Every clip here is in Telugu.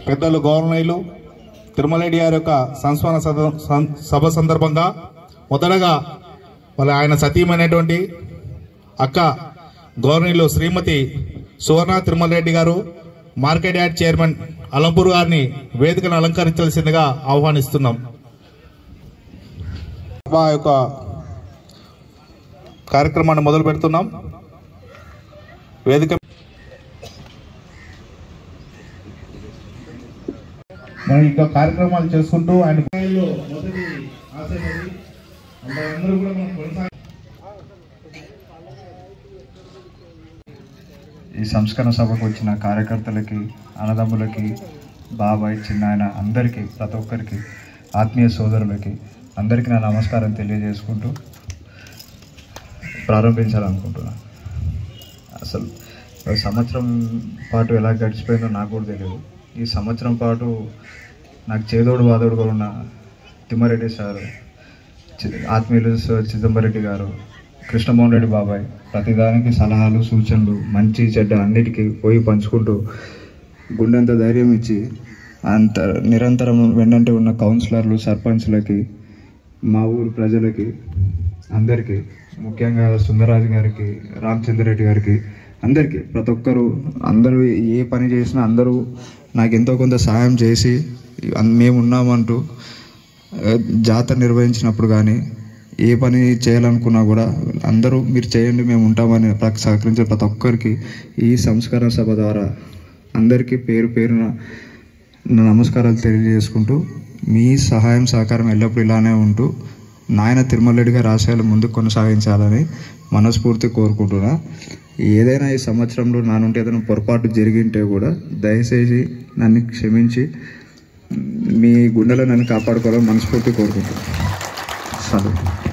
పెద్దలు గవర్నర్లు తిరుమలరెడ్డి గారి యొక్క సంస్మరణ సద- సం- సభ సందర్భంగా మొదటగా వాళ్ళ ఆయన సతీమైనటువంటి అక్క గవర్నర్లు శ్రీమతి సువర్ణ తిరుమలరెడ్డి గారు మార్కెట్ యార్డ్ చైర్మన్ అలంపూర్ గారిని వేదికను అలంకరించాల్సిందిగా ఆహ్వానిస్తున్నాం సభ యొక్క కార్యక్రమాన్ని మొదలు పెడుతున్నాం వేదిక మనం ఇంకా కార్యక్రమాలు చేసుకుంటూ ఆయన స్థాయిలో మొదటి ఆశయం అది. అందరూ కూడా మనం కొనసాగి ఈ సంస్కరణ సభకు వచ్చిన కార్యకర్తలకి అన్నదమ్ములకి బాబాయ్ చిన్నాయన అందరికీ ప్రతి ఒక్కరికి ఆత్మీయ సోదరులకి అందరికీ నా నమస్కారం తెలియజేసుకుంటూ ప్రారంభించాలనుకుంటున్నాను అసలు ఒక సంవత్సరం పాటు ఎలా గడిచిపోయిందో నాకు కూడా తెలియదు ఈ సంవత్సరం పాటు నాకు చేదోడు వాదోడుగా ఉన్న తిమ్మారెడ్డి సార్ చి- ఆత్మీయులు సార్ చిదంబరెడ్డి గారు కృష్ణమోహన్ రెడ్డి బాబాయ్ ప్రతిదానికి సలహాలు సూచనలు మంచి చెడ్డ అన్నిటికీ పోయి పంచుకుంటూ గుండెంత ధైర్యం ఇచ్చి అంత నిరంతరం వెన్నంటే ఉన్న కౌన్సిలర్లు సర్పంచ్లకి మా ఊరు ప్రజలకి అందరికీ ముఖ్యంగా సుందరరాజు గారికి రామచంద్రరెడ్డి గారికి అందరికీ ప్రతి ఒక్కరు అందరూ ఏ పని చేసినా అందరూ నాకు ఎంతో కొంత సహాయం చేసి అన్- మేము ఉన్నామంటూ ఆ, జాతర నిర్వహించినప్పుడు కానీ ఏ పని చేయాలనుకున్నా కూడా అందరూ మీరు చేయండి మేము ఉంటామని ప్ర- సహకరించే ప్రతి ఒక్కరికి ఈ సంస్కరణ సభ ద్వారా అందరికీ పేరు పేరున నా నమస్కారాలు తెలియజేసుకుంటూ మీ సహాయం సహకారం ఎల్లప్పుడూ ఇలానే ఉంటూ నాయన తిరుమల రెడ్డి గారి ఆశయాలు ముందుకు కొనసాగించాలని మనస్ఫూర్తి కోరుకుంటున్నా ఏదైనా ఈ సంవత్సరంలో నా నుండి ఏదైనా పొరపాటు జరిగింటే కూడా దయచేసి నన్ను క్షమించి మీ గుండెలో నన్ను కాపాడుకోవాలని మనస్ఫూర్తి కోరుకుంటున్నాను సరే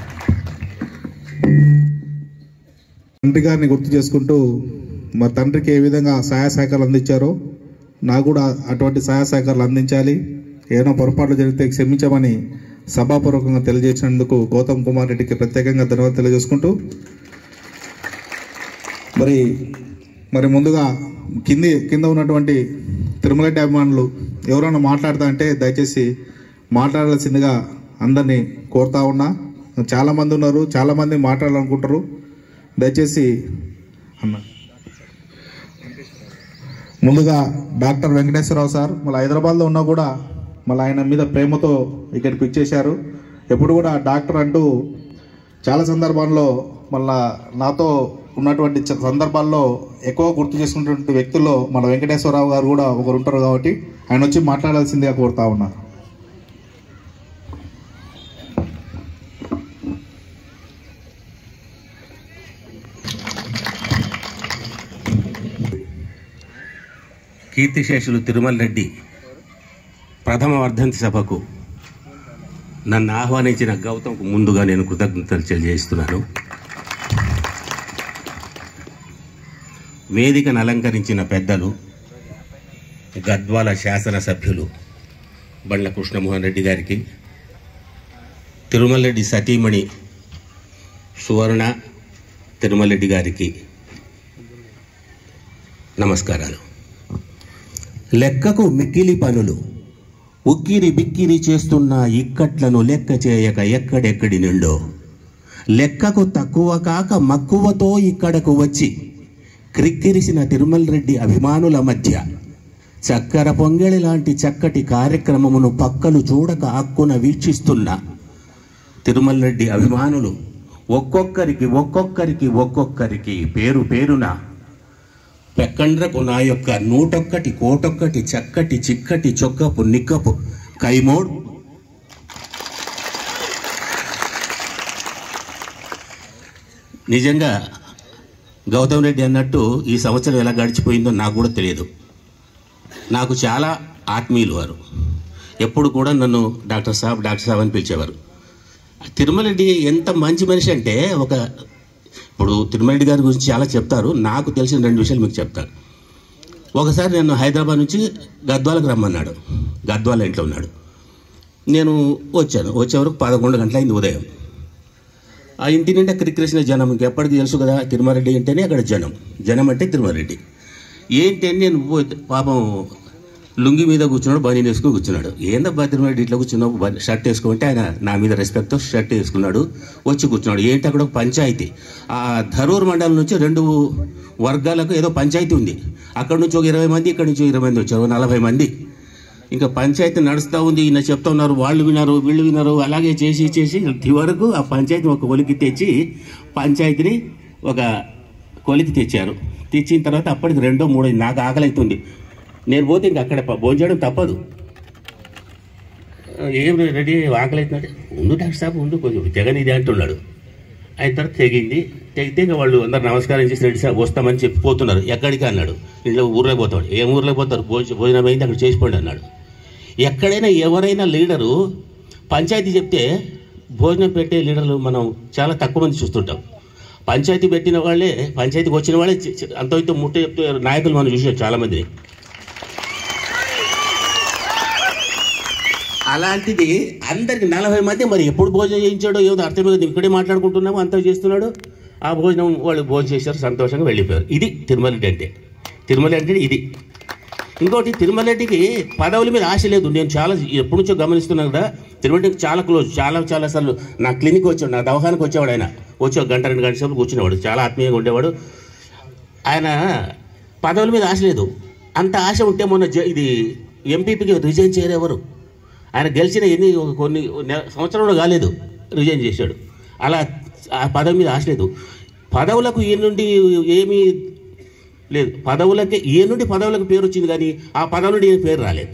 తండ్రి గారిని గుర్తు చేసుకుంటూ మా తండ్రికి ఏ విధంగా సహాయ సహకారాలు అందించారో నాకు కూడా అటువంటి సహాయ సహకారాలు అందించాలి ఏదైనా పొరపాట్లు జరిగితే క్షమించమని సభాపూర్వకంగా తెలియజేసినందుకు గౌతమ్ కుమార్ రెడ్డికి ప్రత్యేకంగా ధన్యవాదాలు తెలియజేసుకుంటూ మరి మరి ముందుగా కింది కింద ఉన్నటువంటి తిరుమలరెడ్డి అభిమానులు ఎవరైనా మాట్లాడతా అంటే దయచేసి మాట్లాడాల్సిందిగా అందరినీ కోరుతా ఉన్నా చాలా మంది ఉన్నారు చాలా మంది మాట్లాడాలనుకుంటారు దయచేసి అన్న ముందుగా డాక్టర్ వెంకటేశ్వరరావు సార్ మళ్ళీ హైదరాబాద్లో ఉన్నా కూడా మళ్ళీ ఆయన మీద ప్రేమతో ఇక్కడికి ఇచ్చేశారు ఎప్పుడు కూడా డాక్టర్ అంటూ చాలా సందర్భాల్లో మళ్ళా నాతో ఉన్నటువంటి చ- సందర్భాల్లో ఎక్కువ గుర్తు చేసుకున్నటువంటి వ్యక్తుల్లో మన వెంకటేశ్వరరావు గారు కూడా ఒకరు ఉంటారు కాబట్టి ఆయన వచ్చి మాట్లాడాల్సిందిగా కోరుతా ఉన్నా కీర్తిశేషులు తిరుమల రెడ్డి ప్రథమ వర్ధంతి సభకు నన్ను ఆహ్వానించిన గౌతమ్కు ముందుగా నేను కృతజ్ఞతలు తెలియజేస్తున్నాను వేదికను అలంకరించిన పెద్దలు గద్వాల శాసనసభ్యులు బండ్ల కృష్ణమోహన్ రెడ్డి గారికి తిరుమల రెడ్డి సతీమణి సువర్ణ తిరుమల రెడ్డి గారికి నమస్కారాలు లెక్కకు మిక్కిలి పనులు ఉక్కిరి బిక్కిరి చేస్తున్న ఇక్కట్లను లెక్క చేయక ఎక్కడెక్కడి నుండో లెక్కకు తక్కువ కాక మక్కువతో ఇక్కడకు వచ్చి క్రిక్కిరిసిన తిరుమల రెడ్డి అభిమానుల మధ్య చక్కెర పొంగెళి లాంటి చక్కటి కార్యక్రమమును పక్కలు చూడక హక్కున వీక్షిస్తున్న తిరుమల రెడ్డి అభిమానులు ఒక్కొక్కరికి ఒక్కొక్కరికి ఒక్కొక్కరికి పేరు పేరున పెక్కండ్రకు నా యొక్క నూటొక్కటి కోటొక్కటి చక్కటి చిక్కటి చొక్కపు నిక్కపు కైమోడ్ నిజంగా గౌతమ్ రెడ్డి అన్నట్టు ఈ సంవత్సరం ఎలా గడిచిపోయిందో నాకు కూడా తెలియదు నాకు చాలా ఆత్మీయులు వారు ఎప్పుడు కూడా నన్ను డాక్టర్ సాబ్ డాక్టర్ సాబ్ అని పిలిచేవారు తిరుమల రెడ్డి ఎంత మంచి మనిషి అంటే ఒక ఇప్పుడు తిరుమల రెడ్డి గారి గురించి చాలా చెప్తారు నాకు తెలిసిన రెండు విషయాలు మీకు చెప్తాను ఒకసారి నేను హైదరాబాద్ నుంచి గద్వాలకు రమ్మన్నాడు గద్వాల ఇంట్లో ఉన్నాడు నేను వచ్చాను వచ్చే వరకు పదకొండు గంటలైంది ఉదయం ఆ ఇంటి నిండా క్రిక్రేసిన జనం ఇంక ఎప్పటికీ తెలుసు కదా తిరుమారెడ్డి అంటేనే అక్కడ జనం జనం అంటే తిరుమారెడ్డి ఏంటి అని నేను పో- పాపం లుంగి మీద కూర్చున్నాడు బనీన్ వేసుకుని కూర్చున్నాడు ఏందబ్బా తిరుమల ఇట్లా కూర్చున్నావు బని- షర్ట్ వేసుకుంటే ఆయన నా మీద రెస్పెక్ట్తో షర్ట్ వేసుకున్నాడు వచ్చి కూర్చున్నాడు ఏంటి అక్కడ ఒక పంచాయతీ ఆ ధరూర్ మండలం నుంచి రెండు వర్గాలకు ఏదో పంచాయతీ ఉంది అక్కడ నుంచి ఒక ఇరవై మంది ఇక్కడ నుంచి ఇరవై మంది వచ్చారు నలభై మంది ఇంకా పంచాయతీ నడుస్తూ ఉంది ఈయన చెప్తా ఉన్నారు వాళ్ళు విన్నారు వీళ్ళు విన్నారు అలాగే చేసి చేసి వరకు ఆ పంచాయతీ ఒక కొలికి తెచ్చి పంచాయతీని ఒక కొలికి తెచ్చారు తెచ్చిన తర్వాత అప్పటికి రెండో మూడో నాకు ఆకలి అవుతుంది నేను పోతే ఇంక అక్కడ భోజనం తప్పదు ఏం రెడీ ఆకలి అవుతుందంటే ఉండు డాక్టర్ సాబ్ ఉండు కొంచెం జగన్ ఇది అంటున్నాడు అయిన తర్వాత తెగింది తెగితే ఇంకా వాళ్ళు అందరు నమస్కారం చేసి రెడ్డి సార్ వస్తామని చెప్పి పోతున్నారు ఎక్కడికి అన్నాడు ఇంట్లో ఊర్లో పోతాడు ఏం ఊర్లో పోతారు భోజ భోజనం అయింది అక్కడ చేసిపోండి అన్నాడు ఎక్కడైనా ఎవరైనా లీడరు పంచాయతీ చెప్తే భోజనం పెట్టే లీడర్లు మనం చాలా తక్కువ మంది చూస్తుంటాం పంచాయతీ పెట్టిన వాళ్ళే పంచాయతీకి వచ్చిన వాళ్ళే చి- చి- అంతో ఇంతో ముట్ట చెప్తే నాయకులు మనం చూసాం చాలా మందిని అలాంటిది అందరికి నలభై మంది మరి ఎప్పుడు భోజనం చేయించాడో ఏదో అర్థమైంది ఇక్కడే మాట్లాడుకుంటున్నాము అంతా చేస్తున్నాడు ఆ భోజనం వాళ్ళు భోజనం చేశారు సంతోషంగా వెళ్ళిపోయారు ఇది తిరుమల రెడ్డి అంటే తిరుమల అంటే ఇది ఇంకోటి తిరుమల రెడ్డికి పదవుల మీద ఆశ లేదు నేను చాలా ఎప్పటి నుంచో గమనిస్తున్నాను కదా తిరుమల రెడ్డికి చాలా క్లోజ్ చాలా చాలా సార్లు నా క్లినిక్ వచ్చాడు నా దవాఖానకు వచ్చేవాడు ఆయన వచ్చి ఒక గంట రెండు గంటల సేపు కూర్చునేవాడు చాలా ఆత్మీయంగా ఉండేవాడు ఆయన పదవుల మీద ఆశ లేదు అంత ఆశ ఉంటే మొన్న జ- ఇది ఎంపీపీకి రిజైన్ చేయరెవరు ఆయన గెలిచిన ఎన్ని కొన్ని నె- సంవత్సరాలు కూడా కాలేదు రిజైన్ చేశాడు అలా ఆ పదవి మీద ఆశ లేదు పదవులకు ఈ నుండి ఏమీ లేదు పదవులకి ఏ నుండి పదవులకు పేరు వచ్చింది కానీ ఆ పదవి నుండి ఏ పేరు రాలేదు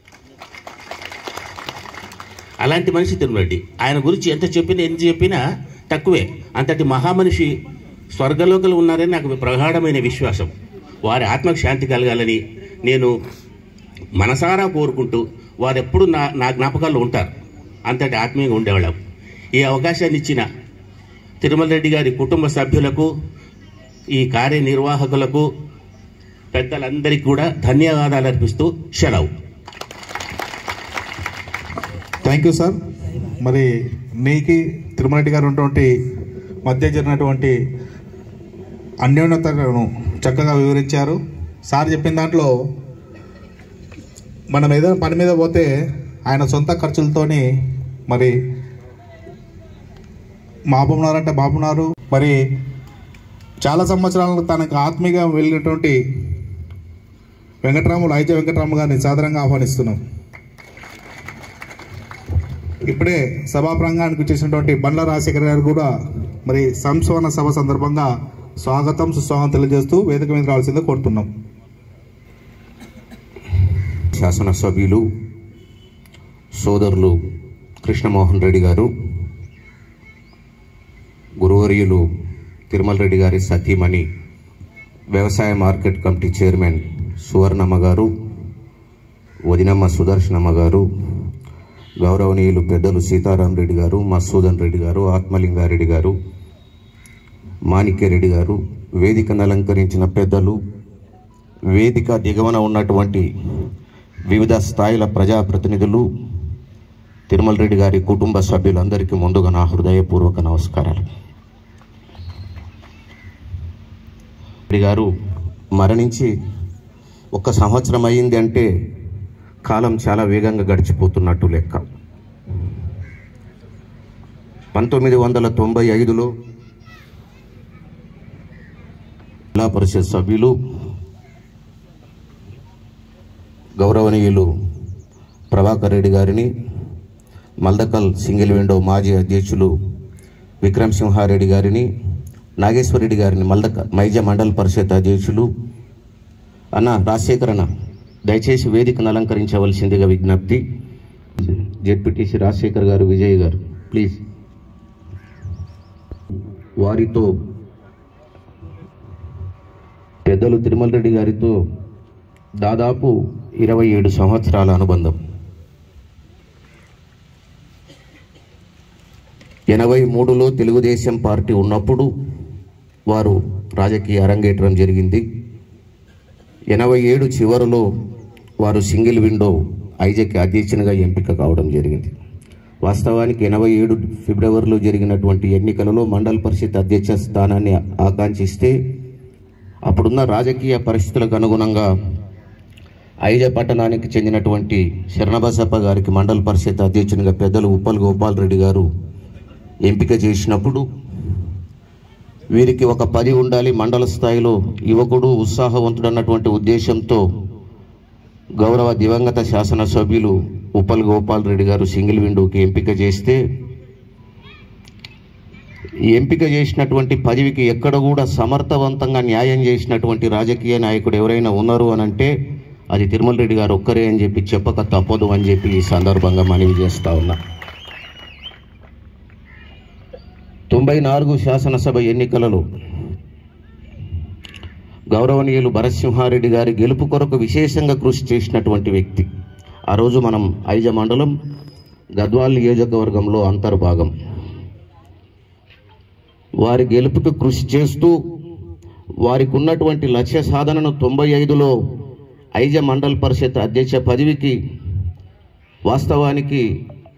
అలాంటి మనిషి తిరుమలరెడ్డి ఆయన గురించి ఎంత చెప్పినా ఎంత చెప్పినా తక్కువే అంతటి మహామనిషి స్వర్గలోకలు ఉన్నారని నాకు ప్రగాఢమైన విశ్వాసం వారి ఆత్మకు శాంతి కలగాలని నేను మనసారా కోరుకుంటూ వారు ఎప్పుడు నా నా జ్ఞాపకాల్లో ఉంటారు అంతటి ఆత్మీయంగా ఉండేవాళ్ళం ఈ అవకాశాన్ని ఇచ్చిన తిరుమల రెడ్డి గారి కుటుంబ సభ్యులకు ఈ కార్యనిర్వాహకులకు పెద్దలందరికీ కూడా ధన్యవాదాలు అర్పిస్తూ సెలవు థ్యాంక్ యూ సార్ మరి నీకి తిరుమల రెడ్డి గారు ఉన్నటువంటి మధ్య జరిగినటువంటి అన్యోన్యతను చక్కగా వివరించారు సార్ చెప్పిన దాంట్లో మనం ఏదైనా పని మీద పోతే ఆయన సొంత ఖర్చులతోని మరి బాబున్నారంటే బాబున్నారు మరి చాలా సంవత్సరాలకు తనకు ఆత్మీయంగా వెళ్ళినటువంటి వెంకటరాములు ఐజ వెంకటరాము గారిని సాదరంగా ఆహ్వానిస్తున్నాం ఇప్పుడే సభా ప్రాంగణానికి వచ్చేసినటువంటి బండ్ల రాజశేఖర్ గారు కూడా మరి సంస్మరణ సభ సందర్భంగా స్వాగతం సుస్వాగతం తెలియజేస్తూ వేదిక మీద రావాల్సిందే కోరుతున్నాం శాసనసభ్యులు సోదరులు కృష్ణమోహన్ రెడ్డి గారు గురువర్యులు తిరుమల రెడ్డి గారి సతీమణి వ్యవసాయ మార్కెట్ కమిటీ చైర్మన్ సువర్ణమ్మ గారు వదినమ్మ సుదర్శనమ్మ గారు గౌరవనీయులు పెద్దలు సీతారాం రెడ్డి గారు మసూదన్ రెడ్డి గారు ఆత్మలింగారెడ్డి గారు మాణిక్యరెడ్డి గారు వేదికను అలంకరించిన పెద్దలు వేదిక దిగవన ఉన్నటువంటి వివిధ స్థాయిల ప్రజాప్రతినిధులు తిరుమల రెడ్డి గారి కుటుంబ సభ్యులందరికీ ముందుగా నా హృదయపూర్వక నమస్కారాలు రెడ్డి గారు మరణించి ఒక సంవత్సరం అయింది అంటే కాలం చాలా వేగంగా గడిచిపోతున్నట్టు లెక్క పంతొమ్మిది వందల తొంభై ఐదులో జిల్లా పరిషత్ సభ్యులు గౌరవనీయులు ప్రభాకర్ రెడ్డి గారిని మల్దకల్ సింగిల్ విండో మాజీ అధ్యక్షులు విక్రమ్ సింహారెడ్డి గారిని నాగేశ్వరరెడ్డి గారిని మల్దక మైజ మండల పరిషత్ అధ్యక్షులు అన్న రాజశేఖర్ అన్న దయచేసి వేదికను అలంకరించవలసిందిగా విజ్ఞప్తి జెడ్పీటీసీ రాజశేఖర్ గారు విజయ్ గారు ప్లీజ్ వారితో పెద్దలు తిరుమల రెడ్డి గారితో దాదాపు ఇరవై ఏడు సంవత్సరాల అనుబంధం ఎనభై మూడులో తెలుగుదేశం పార్టీ ఉన్నప్పుడు వారు రాజకీయ అరంగేట్రం జరిగింది ఎనభై ఏడు చివరిలో వారు సింగిల్ విండో ఐజెక్ అధ్యక్షునిగా ఎంపిక కావడం జరిగింది వాస్తవానికి ఎనభై ఏడు ఫిబ్రవరిలో జరిగినటువంటి ఎన్నికలలో మండల పరిషత్ అధ్యక్ష స్థానాన్ని ఆకాంక్షిస్తే అప్పుడున్న రాజకీయ పరిస్థితులకు అనుగుణంగా ఐజ పట్టణానికి చెందినటువంటి శరణబసప్ప గారికి మండల పరిషత్ అధ్యక్షునిగా పెద్దలు ఉప్పల్ గోపాల్ రెడ్డి గారు ఎంపిక చేసినప్పుడు వీరికి ఒక పది ఉండాలి మండల స్థాయిలో యువకుడు ఉత్సాహవంతుడు అన్నటువంటి ఉద్దేశంతో గౌరవ దివంగత శాసనసభ్యులు ఉప్పల్ గోపాల్ రెడ్డి గారు సింగిల్ విండోకి ఎంపిక చేస్తే ఈ ఎంపిక చేసినటువంటి పదవికి ఎక్కడ కూడా సమర్థవంతంగా న్యాయం చేసినటువంటి రాజకీయ నాయకుడు ఎవరైనా ఉన్నారు అని అంటే అది తిరుమల రెడ్డి గారు ఒక్కరే అని చెప్పి చెప్పక తప్పదు అని చెప్పి ఈ సందర్భంగా మనవి చేస్తా ఉన్నా తొంభై నాలుగు శాసనసభ ఎన్నికలలో గౌరవనీయులు భరత్సింహారెడ్డి గారి గెలుపు కొరకు విశేషంగా కృషి చేసినటువంటి వ్యక్తి ఆ రోజు మనం ఐజ మండలం గద్వాల్ నియోజకవర్గంలో అంతర్భాగం వారి గెలుపుకు కృషి చేస్తూ వారికి ఉన్నటువంటి లక్ష్య సాధనను తొంభై ఐదులో ఐజ మండల్ పరిషత్ అధ్యక్ష పదవికి వాస్తవానికి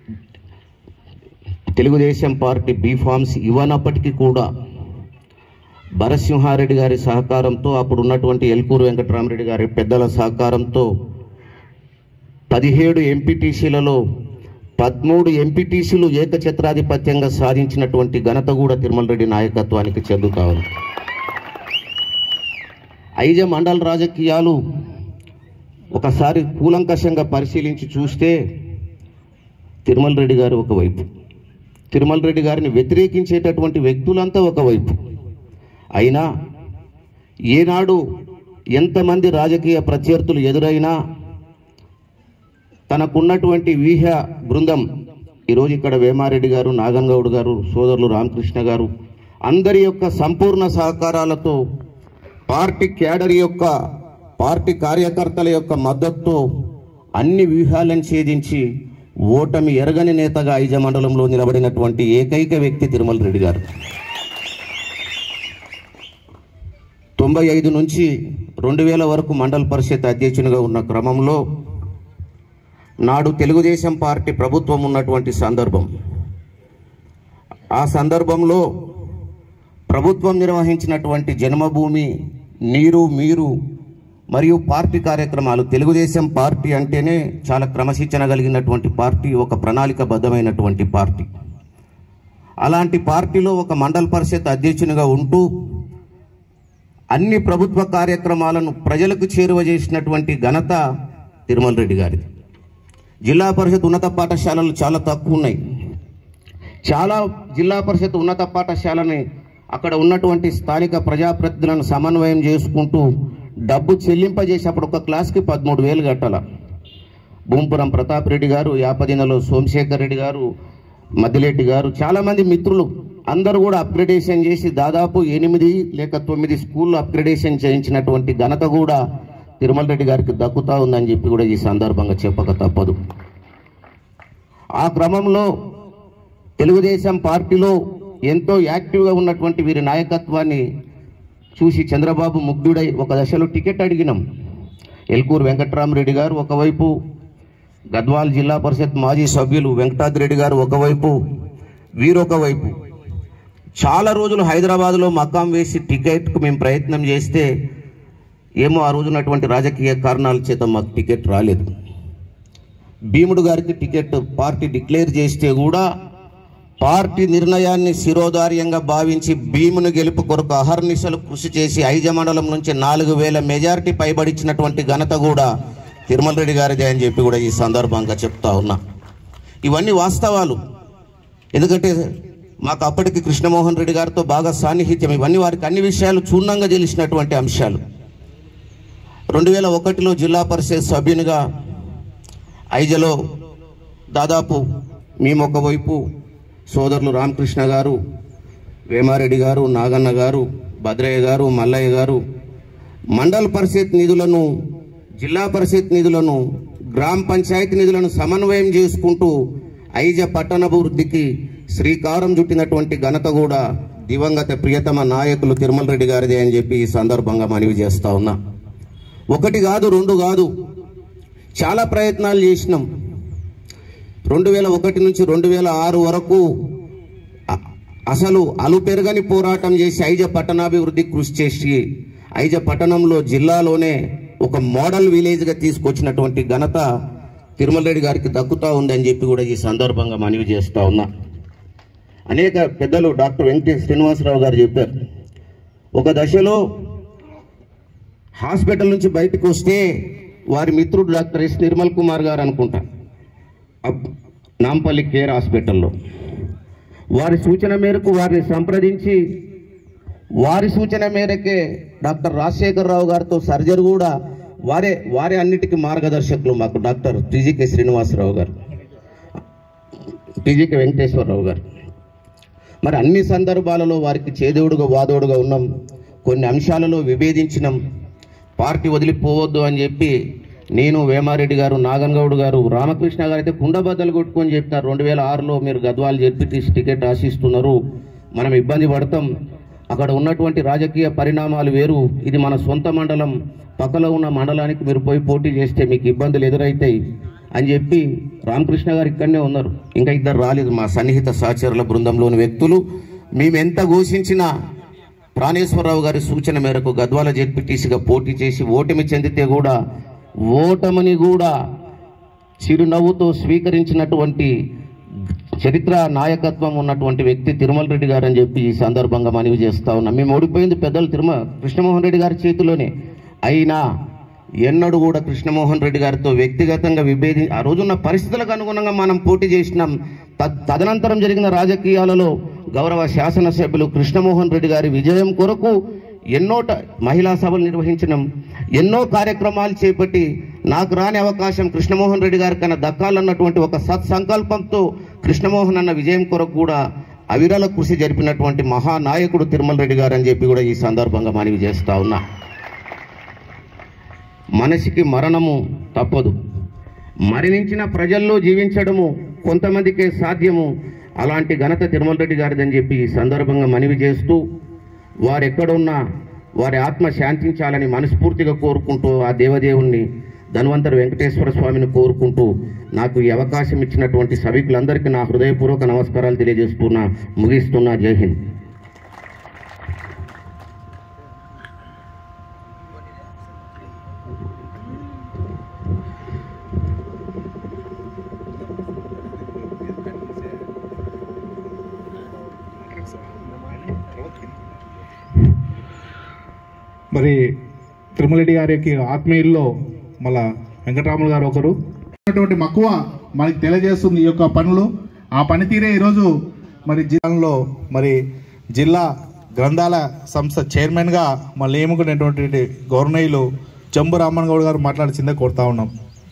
తెలుగుదేశం పార్టీ బీఫామ్స్ ఇవ్వనప్పటికీ కూడా భరసింహారెడ్డి గారి సహకారంతో అప్పుడు ఉన్నటువంటి ఎల్కూరు వెంకటరామరెడ్డి గారి పెద్దల సహకారంతో పదిహేడు ఎంపీటీసీలలో పదమూడు ఎంపీటీసీలు ఏకఛత్రాధిపత్యంగా సాధించినటువంటి ఘనత కూడా తిరుమల రెడ్డి నాయకత్వానికి చెందుతా ఉంది ఐజ మండల రాజకీయాలు ఒకసారి కూలంకషంగా పరిశీలించి చూస్తే తిరుమల రెడ్డి గారు ఒకవైపు తిరుమల రెడ్డి గారిని వ్యతిరేకించేటటువంటి వ్యక్తులంతా ఒకవైపు అయినా ఏనాడు ఎంతమంది రాజకీయ ప్రత్యర్థులు ఎదురైనా తనకున్నటువంటి వ్యూహ బృందం ఈరోజు ఇక్కడ వేమారెడ్డి గారు నాగన్ గౌడ్ గారు సోదరులు రామకృష్ణ గారు అందరి యొక్క సంపూర్ణ సహకారాలతో పార్టీ క్యాడర్ యొక్క పార్టీ కార్యకర్తల యొక్క మద్దతుతో అన్ని వ్యూహాలను ఛేదించి ఓటమి ఎరగని నేతగా ఐజ మండలంలో నిలబడినటువంటి ఏకైక వ్యక్తి తిరుమల రెడ్డి గారు తొంభై ఐదు నుంచి రెండు వేల వరకు మండల పరిషత్ అధ్యక్షునిగా ఉన్న క్రమంలో నాడు తెలుగుదేశం పార్టీ ప్రభుత్వం ఉన్నటువంటి సందర్భం ఆ సందర్భంలో ప్రభుత్వం నిర్వహించినటువంటి జన్మభూమి నీరు మీరు మరియు పార్టీ కార్యక్రమాలు తెలుగుదేశం పార్టీ అంటేనే చాలా క్రమశిక్షణ కలిగినటువంటి పార్టీ ఒక ప్రణాళికబద్ధమైనటువంటి పార్టీ అలాంటి పార్టీలో ఒక మండల పరిషత్ అధ్యక్షునిగా ఉంటూ అన్ని ప్రభుత్వ కార్యక్రమాలను ప్రజలకు చేరువ చేసినటువంటి ఘనత తిరుమల రెడ్డి గారిది జిల్లా పరిషత్ ఉన్నత పాఠశాలలు చాలా తక్కువ ఉన్నాయి చాలా జిల్లా పరిషత్ ఉన్నత పాఠశాలని అక్కడ ఉన్నటువంటి స్థానిక ప్రజాప్రతినిధులను సమన్వయం చేసుకుంటూ డబ్బు చెల్లింపజేసి అప్పుడు ఒక క్లాస్కి పదమూడు వేలు కట్టాల భూంపురం ప్రతాప్ రెడ్డి గారు యాపదినలో సోమశేఖర్ రెడ్డి గారు మద్దిరెడ్డి గారు చాలామంది మిత్రులు అందరూ కూడా అప్గ్రేడేషన్ చేసి దాదాపు ఎనిమిది లేక తొమ్మిది స్కూళ్ళు అప్గ్రేడేషన్ చేయించినటువంటి ఘనత కూడా తిరుమల రెడ్డి గారికి దక్కుతా ఉందని చెప్పి కూడా ఈ సందర్భంగా చెప్పక తప్పదు ఆ క్రమంలో తెలుగుదేశం పార్టీలో ఎంతో యాక్టివ్గా ఉన్నటువంటి వీరి నాయకత్వాన్ని చూసి చంద్రబాబు ముగ్ధుడై ఒక దశలో టికెట్ అడిగినాం ఎల్కూరు వెంకట్రామరెడ్డి గారు ఒకవైపు గద్వాల్ జిల్లా పరిషత్ మాజీ సభ్యులు వెంకటాద్రెడ్డి గారు ఒకవైపు వీరొక వైపు చాలా రోజులు హైదరాబాద్లో మకాం వేసి టికెట్కు మేము ప్రయత్నం చేస్తే ఏమో ఆ రోజునటువంటి రాజకీయ కారణాల చేత మాకు టికెట్ రాలేదు భీముడు గారికి టికెట్ పార్టీ డిక్లేర్ చేస్తే కూడా పార్టీ నిర్ణయాన్ని శిరోధార్యంగా భావించి భీమును గెలుపు కొరకు అహర్నిశలు కృషి చేసి ఐజ మండలం నుంచి నాలుగు వేల మెజారిటీ పైబడిచ్చినటువంటి ఘనత కూడా తిరుమల రెడ్డి గారిదే అని చెప్పి కూడా ఈ సందర్భంగా చెప్తా ఉన్నా ఇవన్నీ వాస్తవాలు ఎందుకంటే మాకు అప్పటికి కృష్ణమోహన్ రెడ్డి గారితో బాగా సాన్నిహిత్యం ఇవన్నీ వారికి అన్ని విషయాలు చూర్ణంగా తెలిసినటువంటి అంశాలు రెండు వేల ఒకటిలో జిల్లా పరిషత్ సభ్యునిగా ఐజలో దాదాపు మేము ఒకవైపు సోదరులు రామకృష్ణ గారు వేమారెడ్డి గారు నాగన్న గారు భద్రయ్య గారు మల్లయ్య గారు మండల పరిషత్ నిధులను జిల్లా పరిషత్ నిధులను గ్రామ పంచాయతీ నిధులను సమన్వయం చేసుకుంటూ ఐజ పట్టణాభివృద్ధికి శ్రీకారం చుట్టినటువంటి ఘనత కూడా దివంగత ప్రియతమ నాయకులు తిరుమల రెడ్డి గారిదే అని చెప్పి ఈ సందర్భంగా మనవి చేస్తా ఉన్నా ఒకటి కాదు రెండు కాదు చాలా ప్రయత్నాలు చేసినాం రెండు వేల ఒకటి నుంచి రెండు వేల ఆరు వరకు అ- అసలు అలుపెరగని పోరాటం చేసి ఐజ పట్టణాభివృద్ధి కృషి చేసి ఐజ పట్టణంలో జిల్లాలోనే ఒక మోడల్ విలేజ్గా తీసుకొచ్చినటువంటి ఘనత తిరుమల రెడ్డి గారికి దక్కుతా ఉందని చెప్పి కూడా ఈ సందర్భంగా మనవి చేస్తా ఉన్నా అనేక పెద్దలు డాక్టర్ వెంకటేష్ శ్రీనివాసరావు గారు చెప్పారు ఒక దశలో హాస్పిటల్ నుంచి బయటకు వస్తే వారి మిత్రుడు డాక్టర్ ఎస్ నిర్మల్ కుమార్ గారు అనుకుంటా అప్- నాంపల్లి కేర్ హాస్పిటల్లో వారి సూచన మేరకు వారిని సంప్రదించి వారి సూచన మేరకే డాక్టర్ రాజశేఖర్ రావు గారితో సర్జరీ కూడా వారే వారే అన్నిటికీ మార్గదర్శకులు మాకు డాక్టర్ టీజీకే శ్రీనివాసరావు గారు టీజీకే వెంకటేశ్వరరావు గారు మరి అన్ని సందర్భాలలో వారికి చేదోడుగా వాదోడుగా ఉన్నాం కొన్ని అంశాలలో విభేదించినాం పార్టీ వదిలిపోవద్దు అని చెప్పి నేను వేమారెడ్డి గారు నాగన్గౌడ్ గారు రామకృష్ణ గారు అయితే కుండబద్దలు కొట్టుకొని చెప్పినారు రెండు వేల ఆరులో మీరు గద్వాలు జెడ్పీటీసీ టికెట్ ఆశిస్తున్నారు మనం ఇబ్బంది పడతాం అక్కడ ఉన్నటువంటి రాజకీయ పరిణామాలు వేరు ఇది మన సొంత మండలం పక్కలో ఉన్న మండలానికి మీరు పోయి పోటీ చేస్తే మీకు ఇబ్బందులు ఎదురవుతాయి అని చెప్పి రామకృష్ణ గారు ఇక్కడనే ఉన్నారు ఇంకా ఇద్దరు రాలేదు మా సన్నిహిత సహచరుల బృందంలోని వ్యక్తులు మేము ఎంత ఘోషించినా ప్రాణేశ్వరరావు గారి సూచన మేరకు గద్వాల జెడ్పీటీసీగా పోటీ చేసి ఓటమి చెందితే కూడా ఓటమిని కూడా చిరునవ్వుతో స్వీకరించినటువంటి చరిత్ర నాయకత్వం ఉన్నటువంటి వ్యక్తి తిరుమల రెడ్డి గారు అని చెప్పి ఈ సందర్భంగా మనవి చేస్తా ఉన్నాం మేము ఓడిపోయింది పెద్దలు తిరుమల కృష్ణమోహన్ రెడ్డి గారి చేతిలోనే అయినా ఎన్నడూ కూడా కృష్ణమోహన్ రెడ్డి గారితో వ్యక్తిగతంగా విభేది ఆ రోజున్న పరిస్థితులకు అనుగుణంగా మనం పోటీ చేసినాం తద్- తదనంతరం జరిగిన రాజకీయాలలో గౌరవ శాసనసభ్యులు కృష్ణమోహన్ రెడ్డి గారి విజయం కొరకు ఎన్నో ట- మహిళా సభలు నిర్వహించినాం ఎన్నో కార్యక్రమాలు చేపట్టి నాకు రాని అవకాశం కృష్ణమోహన్ రెడ్డి గారి కన్నా దక్కాలన్నటువంటి ఒక సత్సంకల్పంతో కృష్ణమోహన్ అన్న విజయం కొరకు కూడా అవిరల కృషి జరిపినటువంటి మహానాయకుడు తిరుమల రెడ్డి గారు అని చెప్పి కూడా ఈ సందర్భంగా మనవి చేస్తా ఉన్నా మనిషికి మరణము తప్పదు మరణించిన ప్రజల్లో జీవించడము కొంతమందికే సాధ్యము అలాంటి ఘనత తిరుమల రెడ్డి గారిదని చెప్పి ఈ సందర్భంగా మనవి చేస్తూ వారు ఎక్కడున్నా వారి ఆత్మ శాంతించాలని మనస్ఫూర్తిగా కోరుకుంటూ ఆ దేవదేవుణ్ణి ధన్వంతరి వెంకటేశ్వర స్వామిని కోరుకుంటూ నాకు ఈ అవకాశం ఇచ్చినటువంటి సభికులందరికీ నా హృదయపూర్వక నమస్కారాలు తెలియజేస్తున్నా ముగిస్తున్నా జై హింద్ మరి తిరుమలరెడ్డి గారికి ఆత్మీయుల్లో మళ్ళా వెంకటరాములు గారు ఒకరు ఉన్నటువంటి మక్కువ మనకి తెలియజేస్తుంది ఈ యొక్క పనులు ఆ పనితీరే ఈరోజు మరి జిల్లాలో మరి జిల్లా గ్రంథాల సంస్థ చైర్మన్గా మళ్ళీ నియమికున్నటువంటి గౌరవనీయులు జంబు రామన్ గౌడ్ గారు మాట్లాడిచిందే కోరుతా ఉన్నాం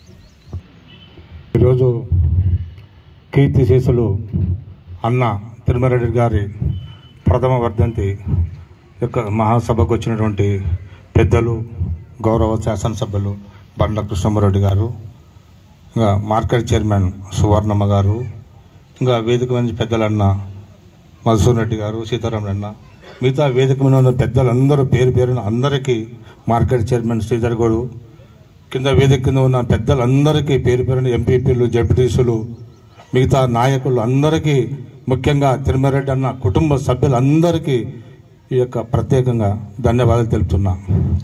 ఈరోజు కీర్తి శేషులు అన్న తిరుమలరెడ్డి గారి ప్రథమ వర్ధంతి యొక్క మహాసభకు వచ్చినటువంటి పెద్దలు గౌరవ శాసనసభ్యులు బండ్ల కృష్ణమారెడ్డి గారు ఇంకా మార్కెట్ చైర్మన్ సువర్ణమ్మ గారు ఇంకా వేదిక మంది పెద్దలన్న మధుసూర్ రెడ్డి గారు సీతారాం అన్న మిగతా వేదిక మీద ఉన్న పెద్దలందరూ పేరు పేరున అందరికీ మార్కెట్ చైర్మన్ శ్రీధర్ గౌడు కింద వేదిక కింద ఉన్న పెద్దలందరికీ పేరు పేరున ఎంపీపీలు జడ్పీటీసులు మిగతా నాయకులు అందరికీ ముఖ్యంగా తిరుమలరెడ్డి అన్న కుటుంబ సభ్యులందరికీ ఈ యొక్క ప్రత్యేకంగా ధన్యవాదాలు తెలుపుతున్నా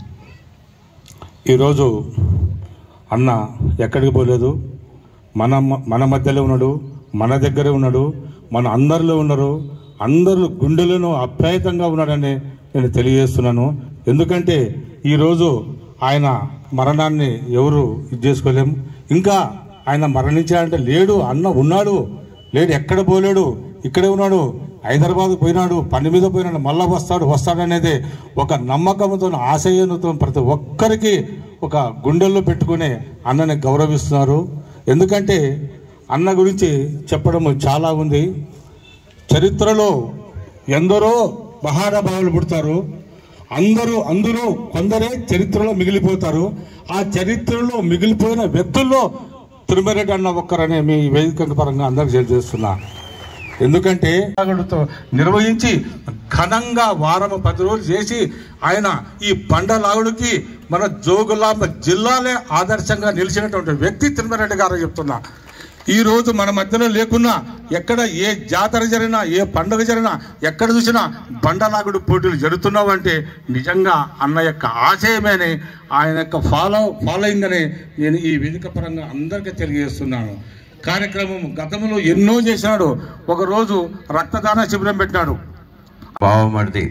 ఈరోజు అన్న ఎక్కడికి పోలేదు మన మన మధ్యలో ఉన్నాడు మన దగ్గరే ఉన్నాడు మన అందరిలో ఉన్నారు అందరూ గుండెలను అప్రాయతంగా ఉన్నాడని నేను తెలియజేస్తున్నాను ఎందుకంటే ఈరోజు ఆయన మరణాన్ని ఎవరు ఇది చేసుకోలేము ఇంకా ఆయన మరణించాడంటే లేడు అన్న ఉన్నాడు లేడు ఎక్కడ పోలేడు ఇక్కడే ఉన్నాడు హైదరాబాద్ పోయినాడు పని మీద పోయినాడు మళ్ళా వస్తాడు వస్తాడనేది ఒక నమ్మకంతో ఆశయంతో ప్రతి ఒక్కరికి ఒక గుండెల్లో పెట్టుకునే అన్నని గౌరవిస్తున్నారు ఎందుకంటే అన్న గురించి చెప్పడం చాలా ఉంది చరిత్రలో ఎందరో మహానుభావులు పుడతారు అందరూ అందరూ కొందరే చరిత్రలో మిగిలిపోతారు ఆ చరిత్రలో మిగిలిపోయిన వ్యక్తుల్లో తిరుమరెడ్డి అన్న ఒక్కరనే మీ వేదిక పరంగా అందరికి తెలియజేస్తున్నా ఎందుకంటే తో నిర్వహించి ఘనంగా వారం పది రోజులు చేసి ఆయన ఈ బండలాగుడికి మన జోగులాంబ జిల్లాలే ఆదర్శంగా నిలిచినటువంటి వ్యక్తి తిరుమరెడ్డి గారు చెప్తున్నా ఈ రోజు మన మధ్యలో లేకున్నా ఎక్కడ ఏ జాతర జరిగినా ఏ పండుగ జరిగినా ఎక్కడ చూసినా బండలాగుడు పోటీలు జరుగుతున్నావంటే నిజంగా అన్న యొక్క ఆశయమేనే ఆయన యొక్క ఫాలో ఫాలోయింగ్ అనే నేను ఈ వేదిక పరంగా అందరికీ తెలియజేస్తున్నాను కార్యక్రమం గతంలో ఎన్నో చేశాడు ఒకరోజు రక్తదాన శిబిరం పెట్టాడు బావమరిది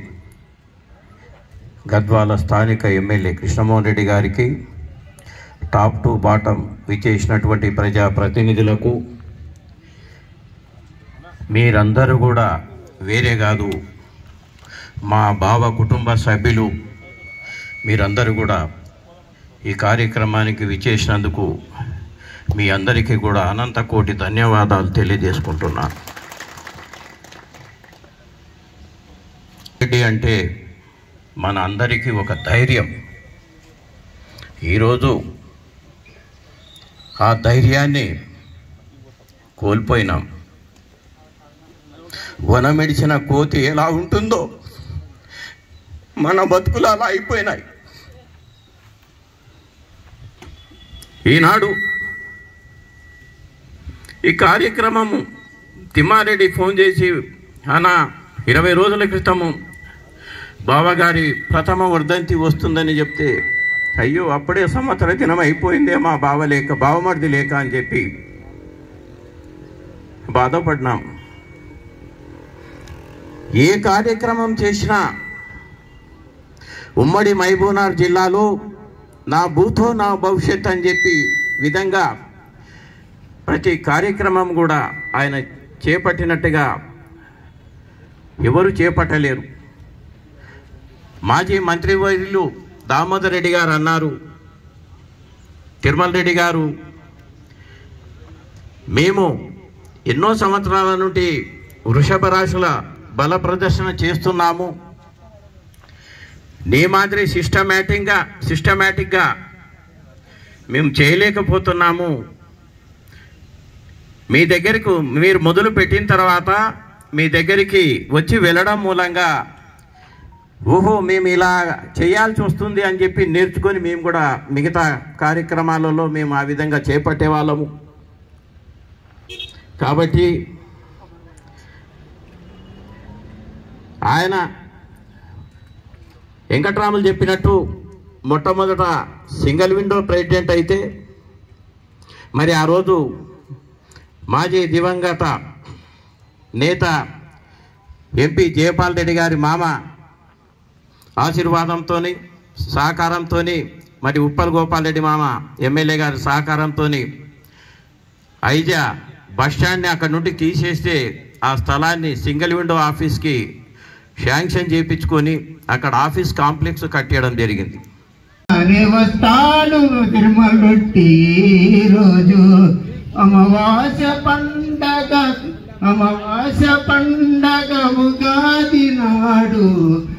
గద్వాల స్థానిక ఎమ్మెల్యే కృష్ణమోహన్ రెడ్డి గారికి టాప్ టు బాటం విచ్చేసినటువంటి ప్రజా ప్రతినిధులకు మీరందరూ కూడా వేరే కాదు మా బావ కుటుంబ సభ్యులు మీరందరూ కూడా ఈ కార్యక్రమానికి విచ్చేసినందుకు మీ అందరికీ కూడా అనంత కోటి ధన్యవాదాలు తెలియజేసుకుంటున్నాను రెడ్డి అంటే మన అందరికీ ఒక ధైర్యం ఈరోజు ఆ ధైర్యాన్ని కోల్పోయినాం వనమిడిచిన కోతి ఎలా ఉంటుందో మన బతుకులు అలా అయిపోయినాయి ఈనాడు ఈ కార్యక్రమము తిమ్మారెడ్డి ఫోన్ చేసి అన్న ఇరవై రోజుల క్రితము బావగారి ప్రథమ వర్ధంతి వస్తుందని చెప్తే అయ్యో అప్పుడే సంవత్సర దినం అయిపోయిందే మా బావ లేక బావమర్ది లేక అని చెప్పి బాధపడినాం ఏ కార్యక్రమం చేసినా ఉమ్మడి మహబూబ్నగర్ జిల్లాలో నా భూతో నా భవిష్యత్ అని చెప్పి విధంగా ప్రతి కార్యక్రమం కూడా ఆయన చేపట్టినట్టుగా ఎవరు చేపట్టలేరు మాజీ మంత్రివర్యులు దామోదర్ రెడ్డి గారు అన్నారు తిరుమల రెడ్డి గారు మేము ఎన్నో సంవత్సరాల నుండి వృషభ రాశుల బల ప్రదర్శన చేస్తున్నాము నీ మాదిరి సిస్టమేటిక్గా సిస్టమేటిక్గా మేము చేయలేకపోతున్నాము మీ దగ్గరకు మీరు మొదలు పెట్టిన తర్వాత మీ దగ్గరికి వచ్చి వెళ్ళడం మూలంగా ఓహో మేము ఇలా చేయాల్సి వస్తుంది అని చెప్పి నేర్చుకొని మేము కూడా మిగతా కార్యక్రమాలలో మేము ఆ విధంగా చేపట్టే వాళ్ళము కాబట్టి ఆయన వెంకట్రాములు చెప్పినట్టు మొట్టమొదట సింగిల్ విండో ప్రెసిడెంట్ అయితే మరి ఆ రోజు మాజీ దివంగత నేత ఎంపీ జయపాల్ రెడ్డి గారి మామ ఆశీర్వాదంతో సహకారంతో మరి ఉప్పల్ గోపాల్ రెడ్డి మామ ఎమ్మెల్యే గారి సహకారంతో ఐజా బస్ స్టాండ్ని అక్కడ నుండి తీసేస్తే ఆ స్థలాన్ని సింగిల్ విండో ఆఫీస్కి శాంక్షన్ చేయించుకొని అక్కడ ఆఫీస్ కాంప్లెక్స్ కట్టేయడం జరిగింది అనే వస్తాడు తిరుమలొట్టి రోజు అమావాస్య పండగ అమావాస్య పండగ ఉగాది నాడు